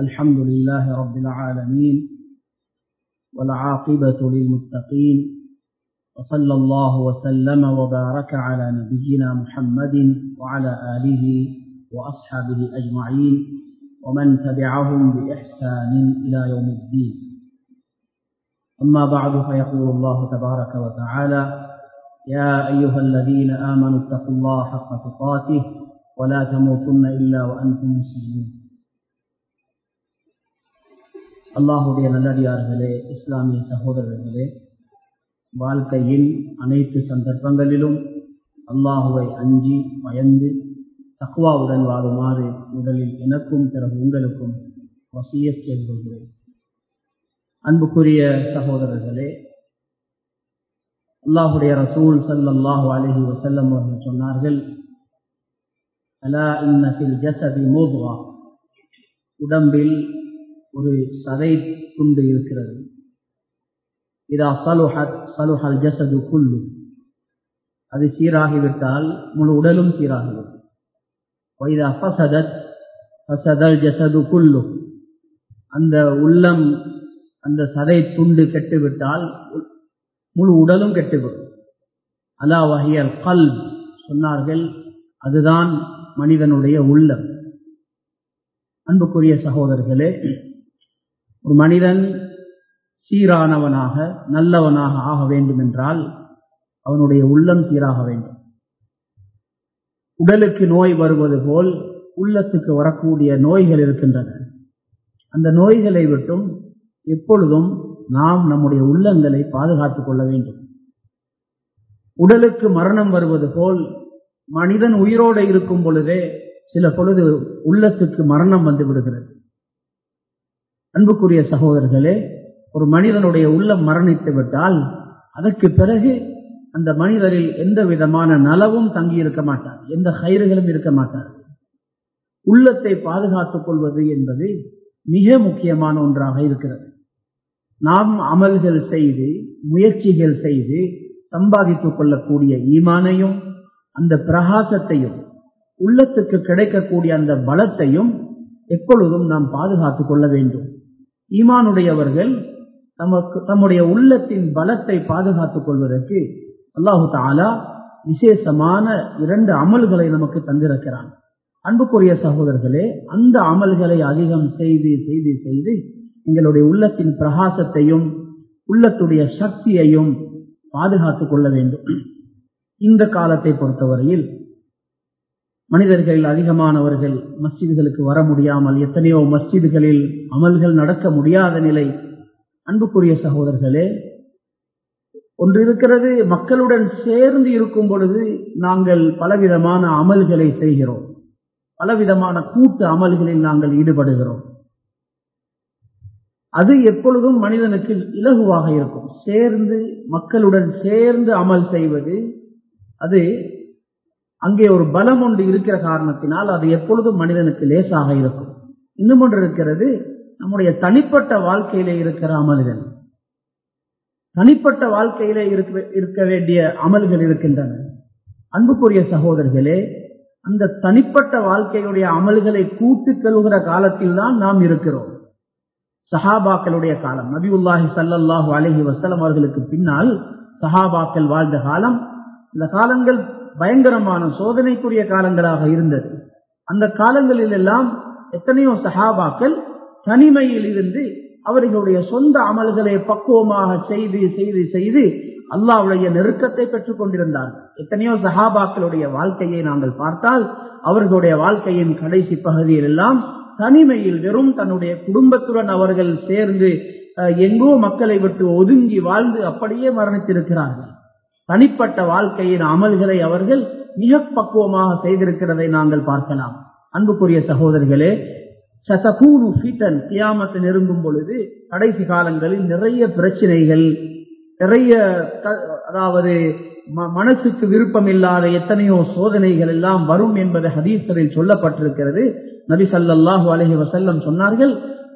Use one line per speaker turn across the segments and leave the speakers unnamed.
الحمد لله رب العالمين والعاقبة للمتقين وصلى الله وسلم وبارك على نبينا محمد وعلى آله وأصحابه أجمعين ومن تبعهم بإحسان إلى يوم الدين أما بعد فيقول الله تبارك وتعالى يا أيها الذين آمنوا اتقوا الله حق تقاته ولا تموتن إلا وأنتم مسلمون அல்லாஹுடைய நல்லடியார்களே இஸ்லாமிய சகோதரர்களே வாழ்க்கையின் அனைத்து சந்தர்ப்பங்களிலும் அல்லாஹுவை அஞ்சி பயந்து தக்குவாவுடன் வாழுமாறு முதலில் எனக்கும் பிறகு உங்களுக்கும் வசிய செய்துள்ளேன் அன்புக்குரிய சகோதரர்களே அல்லாஹுடைய ரசூல் சல்லாஹு அலஹி வசல்லம் அவர்கள் சொன்னார்கள் அலா இன்னத்தில் ஜசதி மோதுவா உடம்பில் ஒரு சதை துண்டு இருக்கிறது இதா சலுஹத் சலுஹல் ஜசது குல்லு அது சீராகிவிட்டால் முழு உடலும் சீராகிவிடும் வைதா ஃபசதத் ஃபசதல் ஜசது குல்லு அந்த உள்ளம் அந்த சதை துண்டு கெட்டுவிட்டால் முழு உடலும் கெட்டுவிடும் அலா வகையல் கல் சொன்னார்கள் அதுதான் மனிதனுடைய உள்ளம் அன்புக்குரிய சகோதரர்களே ஒரு மனிதன் சீரானவனாக நல்லவனாக ஆக வேண்டும் என்றால் அவனுடைய உள்ளம் சீராக வேண்டும் உடலுக்கு நோய் வருவது போல் உள்ளத்துக்கு வரக்கூடிய நோய்கள் இருக்கின்றன அந்த நோய்களை விட்டும் எப்பொழுதும் நாம் நம்முடைய உள்ளங்களை பாதுகாத்துக் கொள்ள வேண்டும் உடலுக்கு மரணம் வருவது போல் மனிதன் உயிரோடு இருக்கும் பொழுதே சில பொழுது உள்ளத்துக்கு மரணம் வந்து விடுகிறது அன்புக்குரிய சகோதரர்களே ஒரு மனிதனுடைய உள்ளம் மரணித்து விட்டால் அதற்கு பிறகு அந்த மனிதரில் எந்த விதமான நலவும் தங்கி இருக்க மாட்டார் எந்த கயிறுகளும் இருக்க மாட்டார் உள்ளத்தை பாதுகாத்துக் கொள்வது என்பது மிக முக்கியமான ஒன்றாக இருக்கிறது நாம் அமல்கள் செய்து முயற்சிகள் செய்து சம்பாதித்துக் கொள்ளக்கூடிய ஈமானையும் அந்த பிரகாசத்தையும் உள்ளத்துக்கு கிடைக்கக்கூடிய அந்த பலத்தையும் எப்பொழுதும் நாம் பாதுகாத்துக் கொள்ள வேண்டும் ஈமானுடையவர்கள் நமக்கு தம்முடைய உள்ளத்தின் பலத்தை பாதுகாத்துக் கொள்வதற்கு அல்லாஹு தாலா விசேஷமான இரண்டு அமல்களை நமக்கு தந்திருக்கிறான் அன்புக்குரிய சகோதரர்களே அந்த அமல்களை அதிகம் செய்து செய்து செய்து எங்களுடைய உள்ளத்தின் பிரகாசத்தையும் உள்ளத்துடைய சக்தியையும் பாதுகாத்துக் கொள்ள வேண்டும் இந்த காலத்தை பொறுத்தவரையில் மனிதர்கள் அதிகமானவர்கள் மஸ்ஜிதுகளுக்கு வர முடியாமல் எத்தனையோ மஸ்ஜிதுகளில் அமல்கள் நடக்க முடியாத நிலை அன்புக்குரிய சகோதரர்களே ஒன்று இருக்கிறது மக்களுடன் சேர்ந்து இருக்கும் பொழுது நாங்கள் பலவிதமான அமல்களை செய்கிறோம் பலவிதமான கூட்டு அமல்களில் நாங்கள் ஈடுபடுகிறோம் அது எப்பொழுதும் மனிதனுக்கு இலகுவாக இருக்கும் சேர்ந்து மக்களுடன் சேர்ந்து அமல் செய்வது அது அங்கே ஒரு பலம் ஒன்று இருக்கிற காரணத்தினால் அது எப்பொழுதும் மனிதனுக்கு லேசாக இருக்கும் இன்னும் ஒன்று இருக்கிறது நம்முடைய தனிப்பட்ட வாழ்க்கையிலே இருக்கிற அமல்கள் தனிப்பட்ட வாழ்க்கையிலே இருக்க வேண்டிய அமல்கள் இருக்கின்றன அன்புக்குரிய சகோதரர்களே அந்த தனிப்பட்ட வாழ்க்கையுடைய அமல்களை கூட்டு கொள்கிற காலத்தில் தான் நாம் இருக்கிறோம் சஹாபாக்களுடைய காலம் நபியுல்லாஹி சல்லாஹூ அலஹி வசலம் அவர்களுக்கு பின்னால் சஹாபாக்கள் வாழ்ந்த காலம் இந்த காலங்கள் பயங்கரமான சோதனைக்குரிய காலங்களாக இருந்தது அந்த காலங்களில் எல்லாம் எத்தனையோ சஹாபாக்கள் தனிமையில் இருந்து அவர்களுடைய சொந்த அமல்களை பக்குவமாக செய்து செய்து செய்து அல்லாவுடைய நெருக்கத்தை பெற்றுக் கொண்டிருந்தார்கள் எத்தனையோ சஹாபாக்களுடைய வாழ்க்கையை நாங்கள் பார்த்தால் அவர்களுடைய வாழ்க்கையின் கடைசி பகுதியில் எல்லாம் தனிமையில் வெறும் தன்னுடைய குடும்பத்துடன் அவர்கள் சேர்ந்து எங்கோ மக்களை விட்டு ஒதுங்கி வாழ்ந்து அப்படியே மரணித்திருக்கிறார்கள் தனிப்பட்ட வாழ்க்கையின் அமல்களை அவர்கள் மிக பக்குவமாக செய்திருக்கிறதை நாங்கள் பார்க்கலாம் அன்புக்குரிய சகோதரர்களே சதகூனு ஃபீட்டன் கியாமத்தை நெருங்கும் பொழுது கடைசி காலங்களில் நிறைய பிரச்சனைகள் நிறைய அதாவது மனசுக்கு விருப்பம் இல்லாத எத்தனையோ சோதனைகள் எல்லாம் வரும் என்பது ஹதீஸ்களில் சொல்லப்பட்டிருக்கிறது நபி சல்லாஹூ அலஹி வசல்லம் சொன்னார்கள்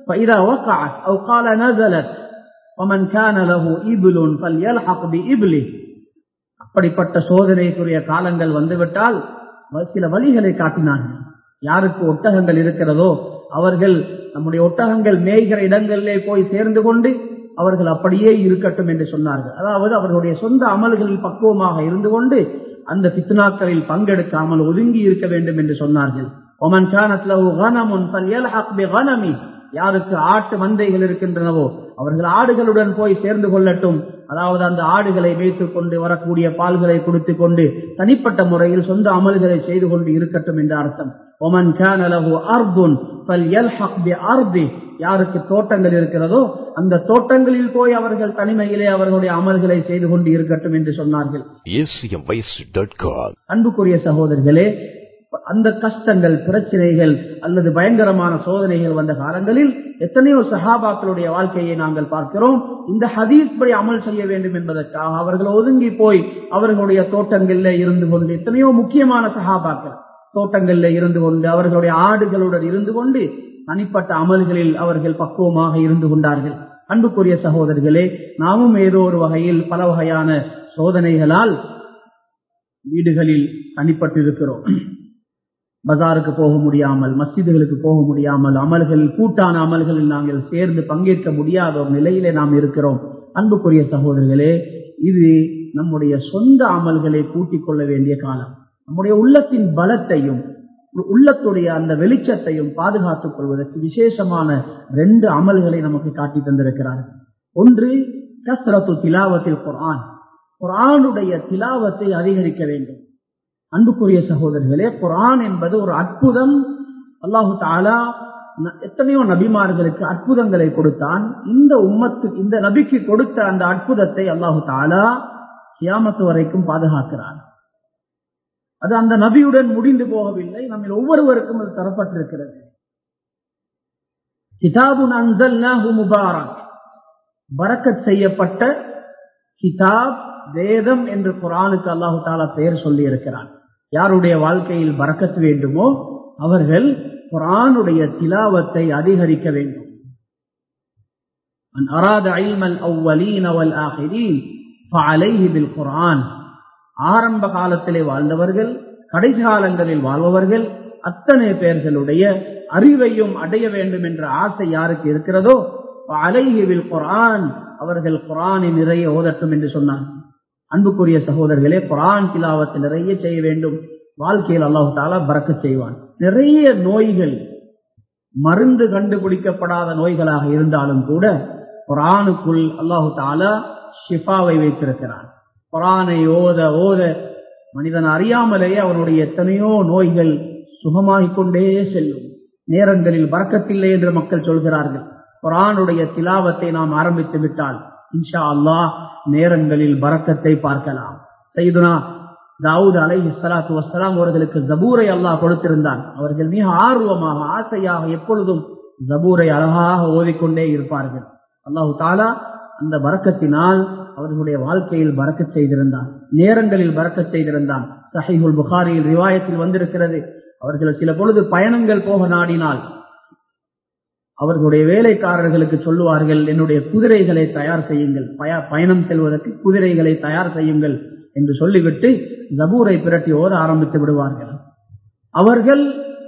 அப்படிப்பட்ட சோதனைக்குரிய காலங்கள் வந்துவிட்டால் சில வழிகளை காட்டினார்கள் யாருக்கு ஒட்டகங்கள் இருக்கிறதோ அவர்கள் நம்முடைய ஒட்டகங்கள் மேய்கிற இடங்களிலே போய் சேர்ந்து கொண்டு அவர்கள் அப்படியே இருக்கட்டும் என்று சொன்னார்கள் அதாவது அவர்களுடைய சொந்த அமல்களில் பக்குவமாக இருந்து கொண்டு அந்த பித்னாக்களில் பங்கெடுக்காமல் ஒதுங்கி இருக்க வேண்டும் என்று சொன்னார்கள் ஒமன் யாருக்கு ஆட்டு மந்தைகள் இருக்கின்றனவோ அவர்கள் ஆடுகளுடன் போய் சேர்ந்து கொள்ளட்டும் அதாவது அந்த ஆடுகளை வைத்துக் கொண்டு வரக்கூடிய பால்களை கொடுத்து கொண்டு தனிப்பட்ட முறையில் சொந்த அமல்களை செய்து கொண்டு இருக்கட்டும் என்ற அர்த்தம் ஒமன் அர்துன் யாருக்கு தோட்டங்கள் இருக்கிறதோ அந்த தோட்டங்களில் போய் அவர்கள் தனிமையிலே அவர்களுடைய அமல்களை செய்து கொண்டு இருக்கட்டும் என்று சொன்னார்கள் அன்புக்குரிய சகோதரர்களே அந்த கஷ்டங்கள் பிரச்சனைகள் அல்லது பயங்கரமான சோதனைகள் வந்த காலங்களில் எத்தனையோ சஹாபாக்களுடைய வாழ்க்கையை நாங்கள் பார்க்கிறோம் இந்த ஹதீஸ் படி அமல் செய்ய வேண்டும் என்பதற்காக அவர்கள் ஒதுங்கி போய் அவர்களுடைய தோட்டங்களில் இருந்து கொண்டு எத்தனையோ முக்கியமான சஹாபாக்கள் தோட்டங்களில் இருந்து கொண்டு அவர்களுடைய ஆடுகளுடன் இருந்து கொண்டு தனிப்பட்ட அமல்களில் அவர்கள் பக்குவமாக இருந்து கொண்டார்கள் அன்புக்குரிய சகோதரர்களே நாமும் ஏதோ ஒரு வகையில் பல வகையான சோதனைகளால் வீடுகளில் தனிப்பட்டிருக்கிறோம் பஜாருக்கு போக முடியாமல் மஸ்ஜிதுகளுக்கு போக முடியாமல் அமல்களில் கூட்டான அமல்களில் நாங்கள் சேர்ந்து பங்கேற்க முடியாத ஒரு நிலையிலே நாம் இருக்கிறோம் அன்புக்குரிய சகோதரர்களே இது நம்முடைய சொந்த அமல்களை கூட்டிக் கொள்ள வேண்டிய காலம் நம்முடைய உள்ளத்தின் பலத்தையும் உள்ளத்துடைய அந்த வெளிச்சத்தையும் பாதுகாத்துக் கொள்வதற்கு விசேஷமான ரெண்டு அமல்களை நமக்கு காட்டி தந்திருக்கிறார்கள் ஒன்று கஸ்ரத்து திலாவத்தில் குரான் குரானுடைய திலாவத்தை அதிகரிக்க வேண்டும் அன்புக்குரிய சகோதரர்களே குரான் என்பது ஒரு அற்புதம் அல்லாஹு தாலா எத்தனையோ நபிமார்களுக்கு அற்புதங்களை கொடுத்தான் இந்த உம்மத்து இந்த நபிக்கு கொடுத்த அந்த அற்புதத்தை அல்லாஹு தாலா கியாமத்து வரைக்கும் பாதுகாக்கிறான் அது அந்த நபியுடன் முடிந்து போகவில்லை நம்ம ஒவ்வொருவருக்கும் அது தரப்பட்டிருக்கிறது கிதாபு முபாரக் பரக்கத் செய்யப்பட்ட கிதாப் வேதம் என்று குரானுக்கு அல்லாஹு தாலா பெயர் சொல்லி இருக்கிறான் யாருடைய வாழ்க்கையில் பறக்கத் வேண்டுமோ அவர்கள் குரானுடைய திலாவத்தை அதிகரிக்க வேண்டும் ஆரம்ப காலத்திலே வாழ்ந்தவர்கள் கடைசி காலங்களில் வாழ்பவர்கள் அத்தனை பேர்களுடைய அறிவையும் அடைய வேண்டும் என்ற ஆசை யாருக்கு இருக்கிறதோ அலைஹிவில் குரான் அவர்கள் குரானை நிறைய ஓதட்டும் என்று சொன்னார் அன்புக்குரிய சகோதரர்களே குரான் திலாவத்தை நிறைய செய்ய வேண்டும் வாழ்க்கையில் அல்லாஹு தாலா பறக்க செய்வான் நிறைய நோய்கள் மருந்து கண்டுபிடிக்கப்படாத நோய்களாக இருந்தாலும் கூட குரானுக்குள் அல்லாஹு தாலா ஷிஃபாவை வைத்திருக்கிறான் குரானை ஓத ஓத மனிதன் அறியாமலேயே அவனுடைய எத்தனையோ நோய்கள் சுகமாகிக் கொண்டே செல்லும் நேரங்களில் பறக்கத்தில்லை என்று மக்கள் சொல்கிறார்கள் குரானுடைய திலாவத்தை நாம் ஆரம்பித்து விட்டால் இன்ஷா அல்லாஹ் நேரங்களில் பறக்கத்தை பார்க்கலாம் செய்துனா தாவூத் அலை சலாத்து வசலாம் அவர்களுக்கு ஜபூரை அல்லாஹ் கொடுத்திருந்தான் அவர்கள் மிக ஆர்வமாக ஆசையாக எப்பொழுதும் ஜபூரை அழகாக ஓதிக்கொண்டே இருப்பார்கள் அல்லாஹு தாலா அந்த பறக்கத்தினால் அவர்களுடைய வாழ்க்கையில் பறக்க செய்திருந்தான் நேரங்களில் பறக்க செய்திருந்தான் சஹிகுல் புகாரியில் ரிவாயத்தில் வந்திருக்கிறது அவர்கள் சில பொழுது பயணங்கள் போக நாடினால் அவர்களுடைய வேலைக்காரர்களுக்கு சொல்லுவார்கள் என்னுடைய குதிரைகளை தயார் செய்யுங்கள் பயணம் செல்வதற்கு குதிரைகளை தயார் செய்யுங்கள் என்று சொல்லிவிட்டு ஜபூரை பிரட்டி ஓத ஆரம்பித்து விடுவார்கள் அவர்கள்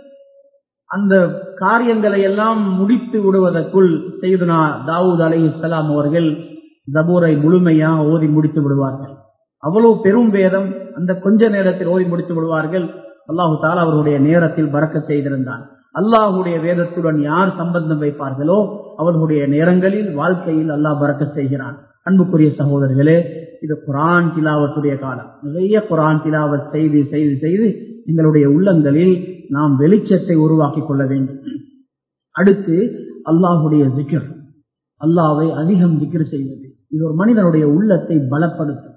அந்த காரியங்களை எல்லாம் முடித்து விடுவதற்குள் செய்துனா தாவூத் அலி இஸ்லாம் அவர்கள் ஜபூரை முழுமையாக ஓதி முடித்து விடுவார்கள் அவ்வளவு பெரும் வேதம் அந்த கொஞ்ச நேரத்தில் ஓதி முடித்து விடுவார்கள் அல்லாஹு தாலா அவர்களுடைய நேரத்தில் பறக்க செய்திருந்தான் அல்லாஹுடைய வேதத்துடன் யார் சம்பந்தம் வைப்பார்களோ அவர்களுடைய நேரங்களில் வாழ்க்கையில் அல்லாஹ் பறக்க செய்கிறான் அன்புக்குரிய சகோதரர்களே இது குரான் திலாவத்துடைய காலம் நிறைய குரான் திலாவத் செய்து செய்து செய்து எங்களுடைய உள்ளங்களில் நாம் வெளிச்சத்தை உருவாக்கி கொள்ள வேண்டும் அடுத்து அல்லாஹுடைய திக்கர் அல்லாவை அதிகம் திக்கர் செய்வது இது ஒரு மனிதனுடைய உள்ளத்தை பலப்படுத்தும்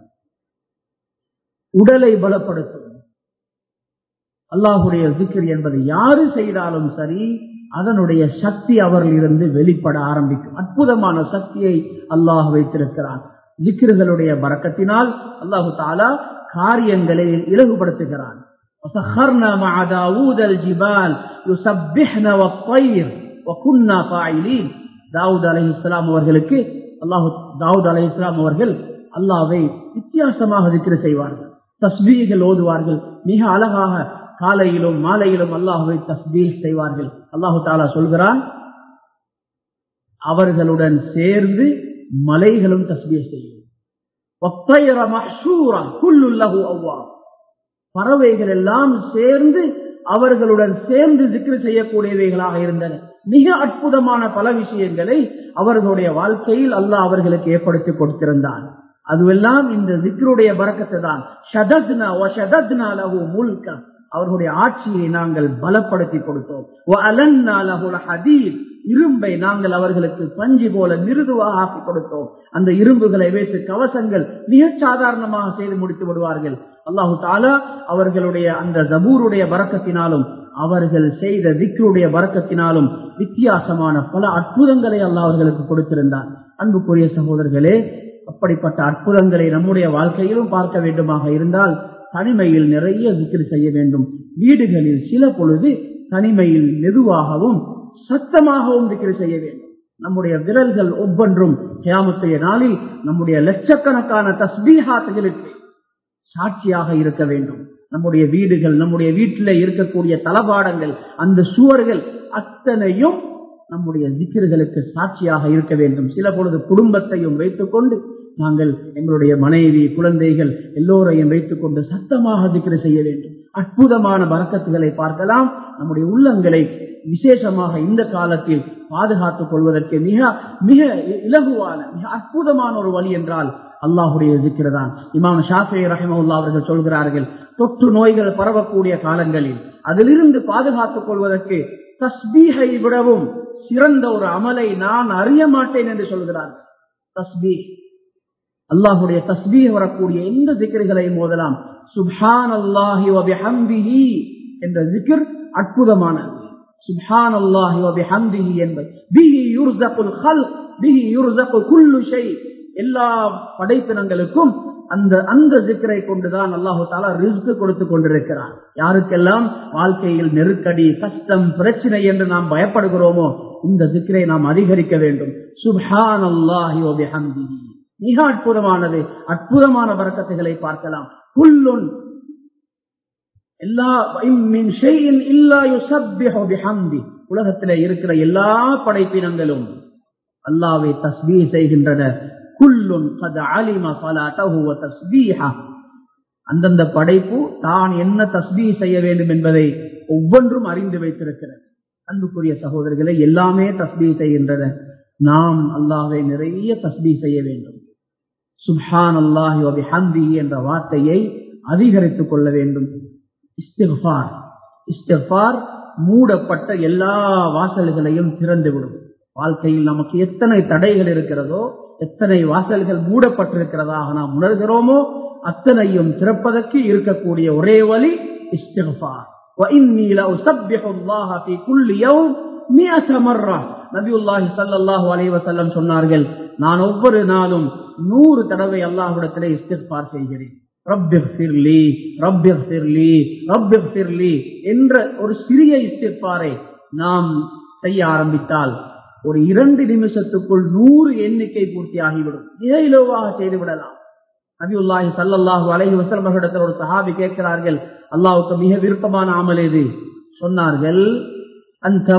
உடலை பலப்படுத்தும் அல்லாஹுடைய திக்கர் என்பது யாரு செய்தாலும் சரி அதனுடைய சக்தி அவர்களிருந்து வெளிப்பட ஆரம்பிக்கும் அற்புதமான சக்தியை அல்லாஹ் வைத்திருக்கிறான் திக்ருகளுடைய பறக்கத்தினால் அல்லாஹு தாலா காரியங்களை இலகுபடுத்துகிறான் தாவூத் அலி இஸ்லாம் அவர்களுக்கு அல்லாஹு தாவூத் அலி இஸ்லாம் அவர்கள் அல்லாவை வித்தியாசமாக திக்ரு செய்வார்கள் தஸ்பீகள் ஓதுவார்கள் மிக அழகாக காலையிலும் மாலையிலும் அல்லாஹுவை தஸ்பீல் செய்வார்கள் அல்லாஹு தாலா சொல்கிறான் அவர்களுடன் சேர்ந்து மலைகளும் தஸ்பிய செய்யும் ஒத்தையர மஹ்ஷூரா குல்லுல்லஹு அவ்வாப் பறவைகள் எல்லாம் சேர்ந்து அவர்களுடன் சேர்ந்து திக்ரு செய்யக்கூடியவைகளாக இருந்தன மிக அற்புதமான பல விஷயங்களை அவர்களுடைய வாழ்க்கையில் அல்லாஹ் அவர்களுக்கு ஏற்படுத்தி கொடுத்திருந்தான் அதுவெல்லாம் இந்த திக்ருடைய பறக்கத்தை தான் ஷதத்னா வ ஷதத்னா லஹு முல்கா அவர்களுடைய ஆட்சியை நாங்கள் பலப்படுத்தி கொடுத்தோம் வ அலன்னா லஹுல் ஹதீத் இரும்பை நாங்கள் அவர்களுக்கு பஞ்சு போல மிருதுவாக ஆக்கி கொடுத்தோம் அந்த இரும்புகளை வைத்து கவசங்கள் மிக சாதாரணமாக செய்து முடித்து விடுவார்கள் அல்லாஹு தாலா அவர்களுடைய அந்த ஜபூருடைய வரக்கத்தினாலும் அவர்கள் செய்த திக்ருடைய வரக்கத்தினாலும் வித்தியாசமான பல அற்புதங்களை அல்லாஹ் அவர்களுக்கு கொடுத்திருந்தார் அன்புக்குரிய சகோதரர்களே அப்படிப்பட்ட அற்புதங்களை நம்முடைய வாழ்க்கையிலும் பார்க்க வேண்டுமாக இருந்தால் தனிமையில் நிறைய திக்ரு செய்ய வேண்டும் வீடுகளில் சில பொழுது தனிமையில் மெதுவாகவும் சத்தமாகவும் திக்ரு செய்ய வேண்டும் நம்முடைய விரல்கள் ஒவ்வொன்றும் கியாமத்தைய நாளில் நம்முடைய லட்சக்கணக்கான தஸ்பீஹாத்துகளுக்கு சாட்சியாக இருக்க வேண்டும் நம்முடைய வீடுகள் நம்முடைய வீட்டில் இருக்கக்கூடிய தளபாடங்கள் அந்த சுவர்கள் அத்தனையும் நம்முடைய திக்கிர்களுக்கு சாட்சியாக இருக்க வேண்டும் சில பொழுது குடும்பத்தையும் வைத்துக் கொண்டு நாங்கள் எங்களுடைய மனைவி குழந்தைகள் எல்லோரையும் வைத்துக் கொண்டு சத்தமாக திக்கிர செய்ய வேண்டும் அற்புதமான வரக்கத்துகளை பார்க்கலாம் நம்முடைய உள்ளங்களை விசேஷமாக இந்த காலத்தில் பாதுகாத்துக் கொள்வதற்கு மிக மிக இலகுவான மிக அற்புதமான ஒரு வழி என்றால் அல்லாஹுடைய இருக்கிறதான் இமாம் ஷாஃபி ரஹமுல்லா அவர்கள் சொல்கிறார்கள் தொற்று நோய்கள் பரவக்கூடிய காலங்களில் அதிலிருந்து பாதுகாத்துக் கொள்வதற்கு தஸ்பீகை விடவும் சிறந்த ஒரு அமலை நான் அறிய மாட்டேன் என்று சொல்கிறார்கள் தஸ்பீ அல்லாஹுடைய தஸ்பீக வரக்கூடிய எந்த திக்கர்களையும் மோதலாம் சுப்ஹான் அல்லாஹி வபிஹம்பிஹி என்ற திக்ர் அற்புதமானது சுப்ஹான் அல்லாஹி வபிஹம்பிஹி என்பது பிஹி யுர்ஸகுல் ஹல்க் பிஹி யுர்ஸகு குல்லு ஷை எல்லா படைப்பினங்களுக்கும் அந்த அந்த ஜிக்கரை கொண்டுதான் அல்லாஹு தாலா ரிஸ்க் கொடுத்து கொண்டிருக்கிறார் யாருக்கெல்லாம் வாழ்க்கையில் நெருக்கடி கஷ்டம் பிரச்சனை என்று நாம் பயப்படுகிறோமோ இந்த ஜிக்கரை நாம் அதிகரிக்க வேண்டும் சுப்ஹான் அல்லாஹி வபிஹம்பிஹி மிக அற்புதமானது அற்புதமான வரக்கத்துகளை பார்க்கலாம் புல்லுன் எல்லா உலகத்தில் இருக்கிற எல்லா படைப்பினங்களும் அல்லாவை தஸ்பீ செய்கின்றன குல்லுன் அந்தந்த படைப்பு தான் என்ன தஸ்பீ செய்ய வேண்டும் என்பதை ஒவ்வொன்றும் அறிந்து வைத்திருக்கிறது அன்புக்குரிய சகோதரர்களை எல்லாமே தஸ்பீ செய்கின்றன நாம் அல்லாவை நிறைய தஸ்பீ செய்ய வேண்டும் சுப்ஹான் அல்லாஹி அபிஹந்தி என்ற வார்த்தையை அதிகரித்துக் கொள்ள வேண்டும் இஸ்திஃபார் இஸ்திஃபார் மூடப்பட்ட எல்லா வாசல்களையும் திறந்துவிடும் வாழ்க்கையில் நமக்கு எத்தனை தடைகள் இருக்கிறதோ எத்தனை வாசல்கள் மூடப்பட்டிருக்கிறதாக நாம் உணர்கிறோமோ அத்தனையும் திறப்பதற்கு இருக்கக்கூடிய ஒரே வழி இஸ்திஃபார் நபியுல்லாஹி சல்லாஹூ அலைவசல்லம் சொன்னார்கள் நான் ஒவ்வொரு நாளும் நூறு தடவை அல்லாஹுடத்திலே இஸ்திஃபார் செய்கிறேன் என்ற ஒரு சிறிய இஸ்திஃபாரை நாம் செய்ய ஆரம்பித்தால் ஒரு இரண்டு நிமிஷத்துக்குள் நூறு எண்ணிக்கை பூர்த்தி ஆகிவிடும் மிக இலவாக செய்து விடலாம் நபியுல்லாஹி சல்லாஹூ அலைஹி வசல்மர்களிடத்தில் ஒரு சஹாபி கேட்கிறார்கள் அல்லாவுக்கு மிக விருப்பமான அமல் எது சொன்னார்கள் அந்த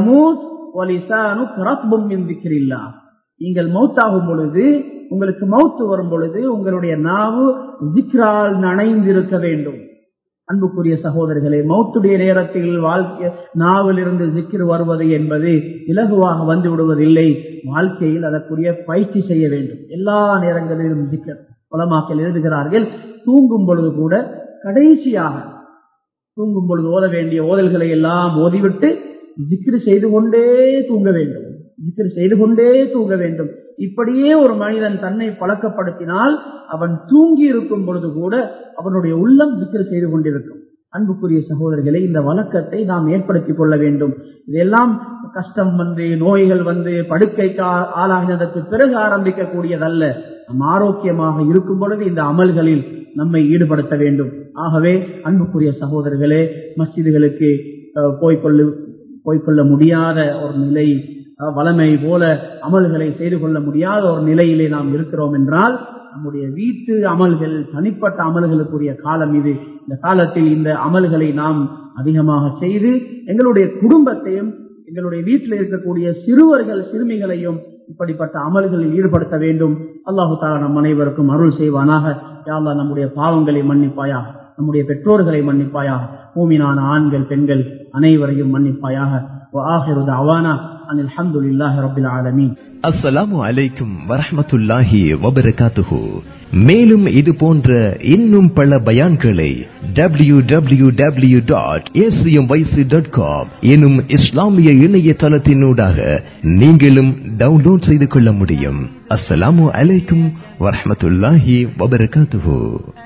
நீங்கள் மௌத்தாகும் பொழுது உங்களுக்கு மௌத்து வரும் பொழுது உங்களுடைய நாவு ஜிக்ரால் நனைந்திருக்க வேண்டும் அன்புக்குரிய சகோதரர்களே மௌத்துடைய நேரத்தில் வாழ்க்கை நாவில் இருந்து ஜிக்கிர் வருவது என்பது இலகுவாக வந்து விடுவதில்லை வாழ்க்கையில் அதற்குரிய பயிற்சி செய்ய வேண்டும் எல்லா நேரங்களிலும் ஜிக்கர் உலமாக்கள் எழுதுகிறார்கள் தூங்கும் பொழுது கூட கடைசியாக தூங்கும் பொழுது ஓத வேண்டிய ஓதல்களை எல்லாம் ஓதிவிட்டு ஜிக்ரு செய்து கொண்டே தூங்க வேண்டும் ஜிக்ரு செய்து கொண்டே தூங்க வேண்டும் இப்படியே ஒரு மனிதன் தன்னை பழக்கப்படுத்தினால் அவன் தூங்கி இருக்கும் பொழுது கூட அவனுடைய உள்ளம் ஜிக்ரு செய்து கொண்டிருக்கும் அன்புக்குரிய சகோதரர்களை இந்த வழக்கத்தை நாம் ஏற்படுத்திக் கொள்ள வேண்டும் இதெல்லாம் கஷ்டம் வந்து நோய்கள் வந்து படுக்கைக்கு ஆளாகினதற்கு பிறகு ஆரம்பிக்கக்கூடியதல்ல நம் ஆரோக்கியமாக இருக்கும் பொழுது இந்த அமல்களில் நம்மை ஈடுபடுத்த வேண்டும் ஆகவே அன்புக்குரிய சகோதரர்களே மஸ்ஜிதுகளுக்கு போய்கொள்ளு போய்கொள்ள முடியாத ஒரு நிலை வளமை போல அமல்களை செய்து கொள்ள முடியாத ஒரு நிலையிலே நாம் இருக்கிறோம் என்றால் நம்முடைய வீட்டு அமல்கள் தனிப்பட்ட அமல்களுக்குரிய காலம் இது இந்த காலத்தில் இந்த அமல்களை நாம் அதிகமாக செய்து எங்களுடைய குடும்பத்தையும் எங்களுடைய வீட்டில் இருக்கக்கூடிய சிறுவர்கள் சிறுமிகளையும் இப்படிப்பட்ட அமல்களில் ஈடுபடுத்த வேண்டும் அல்லாஹு தாலா நம் அனைவருக்கும் அருள் செய்வானாக யாழ்லா நம்முடைய பாவங்களை மன்னிப்பாயாக நம்முடைய பெற்றோர்களை மன்னிப்பாயாக பூமினான ஆண்கள் பெண்கள் அனைவரையும் மன்னிப்பாயாக وآخر دعوانا أن الحمد لله رب العالمين
அஸ்ஸலாமு அலைக்கும் வரஹ்மத்துல்லாஹி வபரகாத்துஹு மேலும் இது போன்ற இன்னும் பல பயான்களை W W W dot dot com எனும் இஸ்லாமிய இணையதளத்தினூடாக நீங்களும் டவுன்லோட் செய்து கொள்ள முடியும் அஸ்ஸலாமு அலைக்கும் வரஹ்மத்துல்லாஹி வபரகாத்துஹு